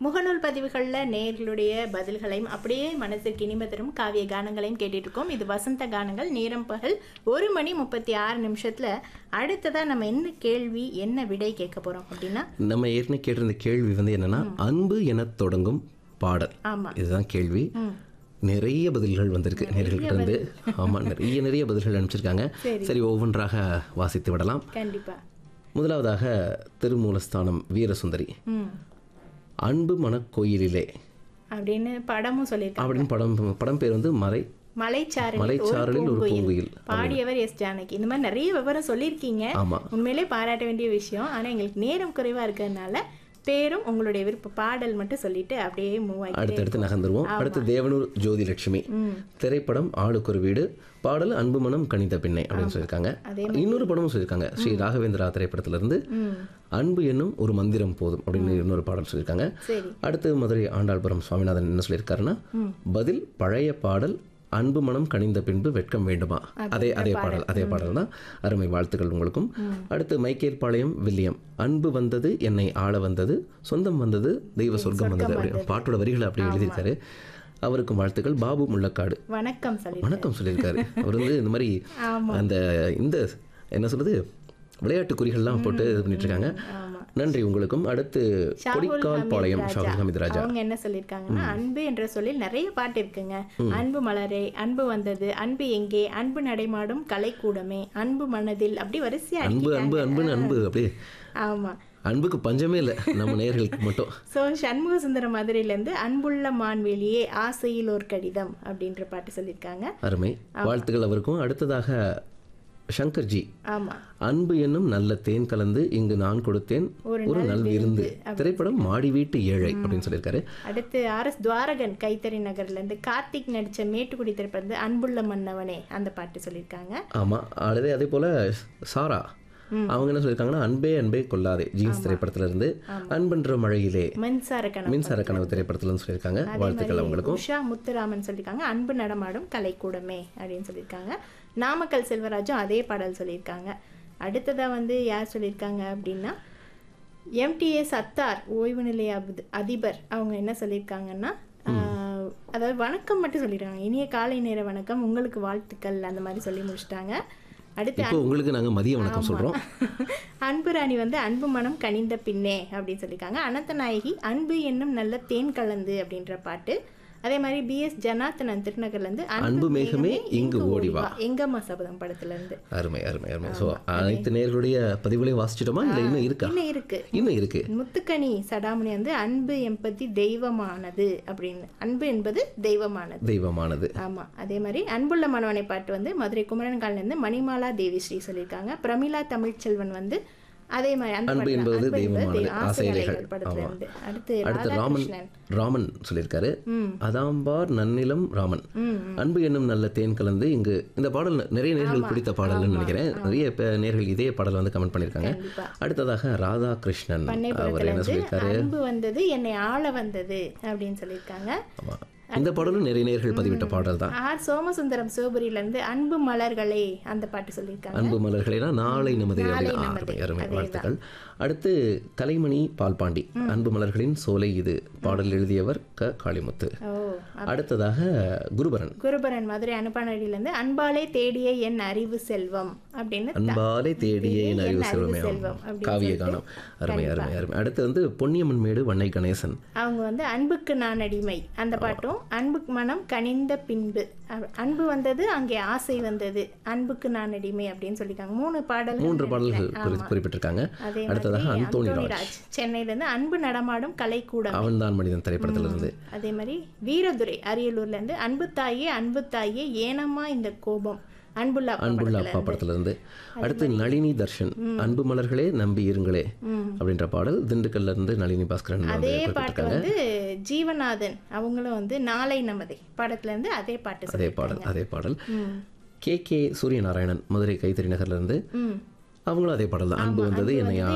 முகநூல் பதிவுகளில் நேர்களுடைய பதில்களையும் அப்படியே மனசுக்கு இனிமை தரும் காவிய கானங்களையும் கேட்டுட்டு இருக்கோம் இது வசந்த கானங்கள் நேரம் பகல் ஒரு மணி முப்பத்தி ஆறு நிமிஷத்துல அடுத்ததா நம்ம என்ன கேள்வி என்ன விடை கேட்க போறோம் அப்படின்னா நம்ம ஏற்கனவே கேட்டிருந்த கேள்வி வந்து என்னன்னா அன்பு என தொடங்கும் பாடல் ஆமா இதுதான் கேள்வி நிறைய பதில்கள் வந்திருக்கு நேர்கள்ட்ட இருந்து ஆமா நிறைய நிறைய பதில்கள் அனுப்பிச்சிருக்காங்க சரி ஒவ்வொன்றாக வாசித்து விடலாம் கண்டிப்பா முதலாவதாக திருமூலஸ்தானம் வீரசுந்தரி ம் அன்பு மனக்கோயிலிலே அப்படின்னு படமும் சொல்லியிருக்காங்க அப்படின்னு படம் படம் பேர் வந்து மறை மலைச்சாரலில் மலைச்சாரலில் ஒரு பூங்குயில் பாடியவர் எஸ் ஜானகி இந்த மாதிரி நிறைய விவரம் சொல்லியிருக்கீங்க ஆமா உண்மையிலே பாராட்ட வேண்டிய விஷயம் ஆனா எங்களுக்கு நேரம் குறைவா இருக்கிறதுனால பேரும் உங்களுடைய விருப்ப பாடல் மட்டும் சொல்லிட்டு அப்படியே மூவ் ஆகி அடுத்தடுத்து நகர்ந்துருவோம் அடுத்து தேவனூர் ஜோதிலட்சுமி திரைப்படம் ஆளுக்கு ஒரு வீடு பாடல் அன்பு மனம் கணித பெண்ணை அப்படின்னு சொல்லியிருக்காங்க இன்னொரு படமும் சொல்லியிருக்காங்க ஸ்ரீ ராகவேந்திரா திரைப்படத்துல இருந்து அன்பு என்னும் ஒரு மந்திரம் போதும் அப்படின்னு இன்னொரு பாடல் சொல்லியிருக்காங்க சரி அடுத்து மதுரை ஆண்டாள்புரம் சுவாமிநாதன் என்ன சொல்லியிருக்காருன்னா பதில் பழைய பாடல் அன்பு மனம் கனிந்த பின்பு வெட்கம் வேண்டுமா அதே அதே பாடல் அதே பாடல் தான் அருமை வாழ்த்துக்கள் உங்களுக்கும் அடுத்து மைக்கேல் பாளையம் வில்லியம் அன்பு வந்தது என்னை ஆள வந்தது சொந்தம் வந்தது தெய்வ சொர்க்கம் வந்தது அப்படி பாட்டோட வரிகளை அப்படி எழுதியிருக்காரு அவருக்கும் வாழ்த்துக்கள் பாபு முள்ளக்காடு வணக்கம் சொல்லி வணக்கம் சொல்லியிருக்காரு அவர் வந்து இந்த மாதிரி அந்த இந்த என்ன சொல்றது விளையாட்டு குறிகள்லாம் போட்டு இது பண்ணிட்டு இருக்காங்க ஆமா நன்றி உங்களுக்கும் அடுத்து கொடிக்கால் பாளையம் ஷாகுல் ஹமீத் ராஜா அவங்க என்ன சொல்லியிருக்காங்கன்னா அன்பு என்ற சொல்லில் நிறைய பாட்டு இருக்குங்க அன்பு மலரே அன்பு வந்தது அன்பு எங்கே அன்பு நடைமாடும் கலைக்கூடமே அன்பு மனதில் அப்படி வரிசையா அன்பு அன்பு அன்புன்னு அன்பு அப்படியே ஆமா அன்புக்கு பஞ்சமே இல்லை நம்ம நேயர்களுக்கு மட்டும் ஸோ சண்முக சுந்தர மதுரையிலேருந்து அன்புள்ள மான்வெளியே ஆசையில் ஒரு கடிதம் அப்படின்ற பாட்டு சொல்லியிருக்காங்க அருமை வாழ்த்துக்கள் அவருக்கும் அடுத்ததாக சங்கர்ஜி ஆமா அன்பு என்னும் நல்ல தேன் கலந்து இங்கு நான் கொடுத்தேன் ஒரு நல் விருந்து திரைப்படம் மாடி வீட்டு ஏழை அப்படின்னு சொல்லியிருக்காரு அடுத்து ஆர் எஸ் துவாரகன் கைத்தறி நகர்ல இருந்து கார்த்திக் நடிச்ச மேட்டுக்குடி திரைப்படம் வந்து அன்புள்ள மன்னவனே அந்த பாட்டு சொல்லியிருக்காங்க ஆமா அதே அதே போல சாரா அவங்க என்ன சொல்லியிருக்காங்கன்னா அன்பே அன்பே கொல்லாதே ஜீன்ஸ் திரைப்படத்துல இருந்து அன்பென்ற மழையிலே மின்சார கணம் மின்சார கனவு திரைப்படத்துல இருந்து சொல்லியிருக்காங்க வாழ்த்துக்கள் அவங்களுக்கும் உஷா முத்துராமன் சொல்லியிருக்காங்க அன்பு நடமாடும் கலைக்கூடமே அப்படின்னு சொல்லியிருக்காங்க நாமக்கல் செல்வராஜும் அதே பாடல் சொல்லியிருக்காங்க அடுத்ததா வந்து யார் சொல்லியிருக்காங்க அப்படின்னா எம்டிஎஸ் அத்தார் ஓய்வு நிலைய அபு- அதிபர் அவங்க என்ன சொல்லியிருக்காங்கன்னா ஆஹ், அதாவது வணக்கம் மட்டும் சொல்லியிருக்காங்க இனிய காலை நேர வணக்கம் உங்களுக்கு வாழ்த்துக்கள் அந்த மாதிரி சொல்லி முடிச்சிட்டாங்க அடுத்து இப்போ உங்களுக்கு நாங்க மதிய வணக்கம் சொல்றோம் அன்பு ராணி வந்து அன்பு மனம் கனிந்த பின்னே அப்படின்னு சொல்லியிருக்காங்க அனந்த நாயகி அன்பு என்னும் நல்ல தேன் கலந்து அப்படின்ற பாட்டு அதே மாதிரி பிஎஸ் ஜனார்த்தனன் திருநகர்ல இருந்து அன்பு மேகமே இங்கு ஓடி வா எங்கம்மா சபதம் படத்துல இருந்து அருமை அருமை அருமை ஸோ அனைத்து நேர்களுடைய பதிவுகளையும் வாசிச்சிட்டோமா இல்லை இன்னும் இருக்கா இன்னும் இருக்கு இன்னும் இருக்கு முத்துக்கனி சடாமணி வந்து அன்பு எம்பத்தி தெய்வமானது அப்படின்னு அன்பு என்பது தெய்வமானது தெய்வமானது ஆமா அதே மாதிரி அன்புள்ள மனவனை பாட்டு வந்து மதுரை குமரன் கால்ல இருந்து மணிமாலா தேவி ஸ்ரீ சொல்லியிருக்காங்க பிரமிளா தமிழ்ச்செல்வன் வந்து அதே மாதிரி அந்த அன்பு பாட்டு தான். என்பது அன்பு என்பது தெய்வமானது தெய்வ- ஆசை ஆசை இலைகள் அலைகள் படத்துல ஆமா இருந்து அடுத்து அடுத்து ராமன் ராதாகிருஷ்ணன் ராமன் சொல்லியிருக்காரு ம். அதாம்பார் நன்னிலம் ராமன் ம், அன்பு என்னும் நல்ல தேன் கலந்து இங்கு இந்த பாடல் நிறைய நேர்கள் பிடித்த பாடல்னு நினைக்கிறேன் நிறைய பே- நேர்கள் இதே பாடல் வந்து கமெண்ட் பண்ணியிருக்காங்க கண்டிப்பா அடுத்ததாக ராதாகிருஷ்ணன் அவர் பண்ணைபுரத்துல என்ன இருந்து சொல்லியிருக்காரு அன்பு வந்தது என்னை ஆள வந்தது அப்படின்னு சொல்லியிருக்காங்க ஆமா இந்த பாடலும் நிறைய நேர்கள் பதிவிட்ட பாடல் தான் ஆர் சோமசுந்தரம் சிவபுரியில இருந்து அன்பு மலர்களே அந்த பாட்டு சொல்லியிருக்காங்க அன்பு மலர்களேனா நாளை நமது அப்படின்னு அருமை அருமை வாழ்த்துக்கள் அடுத்து கலைமணி பால்பாண்டி அன்பு மலர்களின் சோலை இது பாடல் எழுதியவர் க காளிமுத்து ஓ அடுத்ததாக குருபரன் குருபரன் மதுரை அனுப்பானடியில இருந்து அன்பாலே தேடிய என் அறிவு செல்வம் அப்படின்னு அன்பாலே தேடிய என் அறிவு செல்வமே செல்வம் அப்படின்னு காவிய கானம் அருமை அருமை அருமை அடுத்து வந்து பொன்னியம்மன் மேடு வண்ணை கணேசன் அவங்க வந்து அன்புக்கு நான் அடிமை அந்த பாட்டும் அன்புக்கு மனம் கனிந்த பின்பு அ- அன்பு வந்தது அங்கே ஆசை வந்தது அன்புக்கு நான் அடிமை அப்படின்னு சொல்லியிருக்காங்க மூணு பாடல் மூன்று பாடல்கள் குறி- குறிப்பிட்டிருக்காங்க அதே அடுத்ததாக மாதிரி அந்தோணி அந்தோணி ராஜ் ராஜ் சென்னையில இருந்து அன்பு நடமாடும் கலைக்கூடம் அவன்தான் மனிதன் திரைப்படத்திலிருந்து அதே மாதிரி வீரதுரை அரியலூர்ல இருந்து அன்பு தாயே அன்பு தாயே ஏனம்மா இந்த கோபம் அன்புள்ள அப்பா அன்புள்ள படத்துல அப்பா படத்திலிருந்து அடுத்து நளினி தர்ஷன் அன்பு மலர்களே நம்பி இருங்களே அப்படின்ற பாடல் திண்டுக்கல்ல இருந்து நளினி பாஸ்கரன் வந்து அதே பாட்டு குறிப்பிட்டிருக்காங்க வந்து ஜீவநாதன் அவங்களும் வந்து நாளை நமதே படத்துல இருந்து அதே பாட்டு அதே பாடல் அதே பாடல் கே கே சூரியநாராயணன் மதுரை கைத்தறி நகர்ல இருந்து ம் அவங்களும் அதே பாடல் தான் அன்பு வந்தது என்னை